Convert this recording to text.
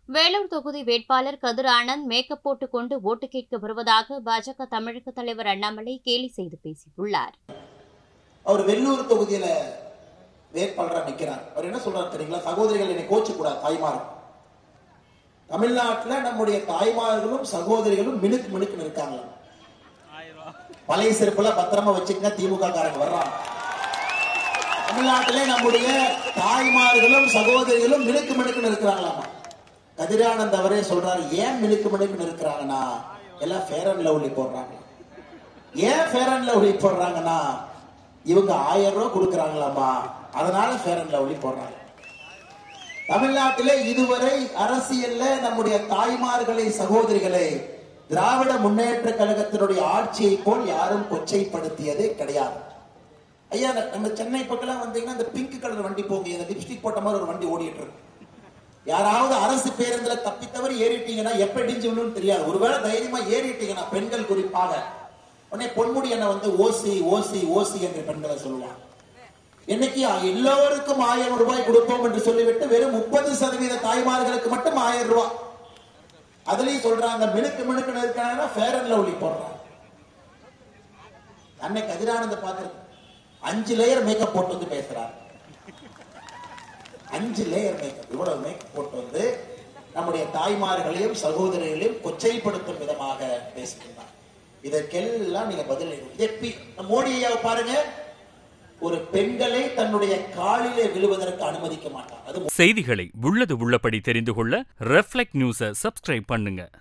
வேலூர் தொகுதி வேட்பாளர் கதிர் ஆனந்த் மேக்கப் போட்டுக் கொண்டு ஓட்டு கேட்க வருவதாக பாஜக தமிழக தலைவர் அண்ணாமலை கேலி செய்து பேசியுள்ளார் அவர் வெள்ளூர் தொகுதியில வேட்பாளரா நிக்கிறார் அவர் என்ன சொல்றாரு தெரியுங்களா சகோதரிகள் என்னை கோச்சு கூடாது தாய்மார் தமிழ்நாட்டுல நம்முடைய தாய்மார்களும் சகோதரிகளும் மினுக்கு மினுக்குன்னு இருக்காங்களா பழைய செருப்புல பத்திரமா வச்சுக்கங்க திமுக காரங்க வர்றாங்க தமிழ்நாட்டிலே நம்முடைய தாய்மார்களும் சகோதரிகளும் மினுக்கு மினுக்குன்னு இருக்கிறாங்களாமா கதிரானந்த் அவரே சொல்றாரு ஏன் மினுக்கு மினுக்குன்னு இருக்கிறாங்கன்னா எல்லாம் ஃபேர் அண்ட் லவ்லி போடுறாங்க ஏன் ஃபேர் அண்ட் லவ்லி போடுறாங்கன்னா இவங்க ஆயிரம் ரூபாய் கொடுக்கறாங்களாமா அதனால ஃபேர் அண்ட் லவ்லி போடுறாங்க தமிழ்நாட்டிலே இதுவரை அரசியல்ல நம்முடைய தாய்மார்களை சகோதரிகளை திராவிட முன்னேற்ற கழகத்தினுடைய ஆட்சியை போல் யாரும் கொச்சைப்படுத்தியதே கிடையாது ஐயா நம்ம சென்னை பக்கம் வந்தீங்கன்னா இந்த பிங்க் கலர் வண்டி போங்க இந்த லிப்ஸ்டிக் போட்ட மாதிரி ஒரு வண்டி ஓடிட்டு இருக்கு யாராவது அரசு பேருந்துல தப்பித்தவரை ஏறிட்டீங்கன்னா எப்ப இடிஞ்சு விழுன்னு தெரியாது ஒருவேளை தைரியமா ஏறிட்டீங்கன்னா பெண்கள் குறிப்பாக உடனே பொன்முடி என்ன வந்து ஓசி ஓசி ஓசி என்று பெண்களை சொல்லுவாங்க இன்னைக்கு எல்லோருக்கும் ஆயிரம் ரூபாய் கொடுப்போம் என்று சொல்லிவிட்டு வெறும் முப்பது சதவீத தாய்மார்களுக்கு மட்டும் ஆயிரம் ரூபாய் அதுலயும் சொல்றாங்க மினுக்கு மினுக்கு இருக்காங்கன்னா ஃபேர் அண்ட் லவ்லி போடுறாங்க அன்னை கதிரானந்த பாக்குறது அஞ்சு லேயர் மேக்கப் போட்டு வந்து பேசுறாரு அஞ்சு லேயர் மேக்கப் இவ்வளவு மேக்கப் போட்டு வந்து நம்முடைய தாய்மார்களையும் சகோதரிகளையும் கொச்சைப்படுத்தும் விதமாக பேசுகின்றார் இதற்கெல்லாம் நீங்க பதில் எப்பி மோடி ஐயாவை பாருங்க ஒரு பெண்களை தன்னுடைய காலிலே விழுவதற்கு அனுமதிக்க மாட்டார் அது செய்திகளை உள்ளது உள்ளபடி தெரிந்து கொள்ள ரெஃப்ளெக்ட் நியூஸை சப்ஸ்கிரைப் பண்ணுங்க